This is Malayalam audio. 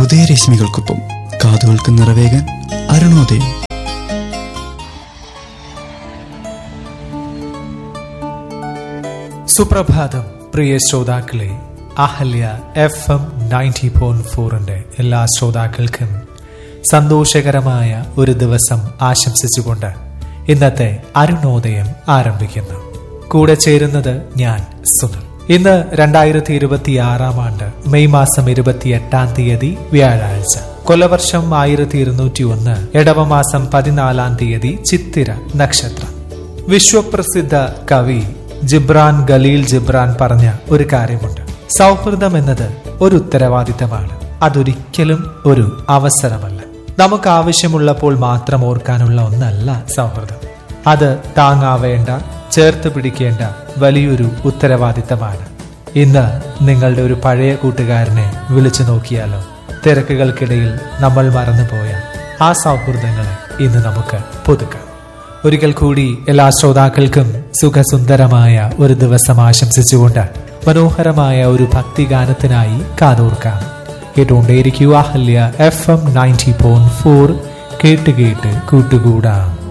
ഉദയരശ്മികൾക്കൊപ്പം കാതുകൾക്ക് നിറവേകാൻ അരുണോദയം സുപ്രഭാതം പ്രിയ ശ്രോതാക്കളെ അഹല്യ എഫ് എം നയൻറ്റി പോയിന്റ് ഫോറിന്റെ എല്ലാ ശ്രോതാക്കൾക്കും സന്തോഷകരമായ ഒരു ദിവസം ആശംസിച്ചുകൊണ്ട് ഇന്നത്തെ അരുണോദയം ആരംഭിക്കുന്നു കൂടെ ചേരുന്നത് ഞാൻ സുനിൽ ഇന്ന് രണ്ടായിരത്തി ഇരുപത്തി ആറാം ആണ്ട് മെയ് മാസം ഇരുപത്തി എട്ടാം തീയതി വ്യാഴാഴ്ച കൊലവർഷം ആയിരത്തി ഇരുന്നൂറ്റി ഒന്ന് ഇടവമാസം പതിനാലാം തീയതി ചിത്തിര നക്ഷത്രം വിശ്വപ്രസിദ്ധ കവി ജിബ്രാൻ ഖലീൽ ജിബ്രാൻ പറഞ്ഞ ഒരു കാര്യമുണ്ട് സൗഹൃദം എന്നത് ഒരു ഉത്തരവാദിത്തമാണ് അതൊരിക്കലും ഒരു അവസരമല്ല നമുക്ക് ആവശ്യമുള്ളപ്പോൾ മാത്രം ഓർക്കാനുള്ള ഒന്നല്ല സൗഹൃദം അത് താങ്ങാവേണ്ട ചേർത്ത് പിടിക്കേണ്ട വലിയൊരു ഉത്തരവാദിത്തമാണ് ഇന്ന് നിങ്ങളുടെ ഒരു പഴയ കൂട്ടുകാരനെ വിളിച്ചു നോക്കിയാലോ തിരക്കുകൾക്കിടയിൽ നമ്മൾ മറന്നുപോയ ആ സൗഹൃദങ്ങളെ ഇന്ന് നമുക്ക് പുതുക്കാം ഒരിക്കൽ കൂടി എല്ലാ ശ്രോതാക്കൾക്കും സുഖസുന്ദരമായ ഒരു ദിവസം ആശംസിച്ചുകൊണ്ട് മനോഹരമായ ഒരു ഭക്തിഗാനത്തിനായി കാതോർക്കാം കേട്ടുകൊണ്ടേയിരിക്കുക Ahalya FM ninety point four ഫോർ കേട്ട് കേട്ട് കൂട്ടുകൂടാം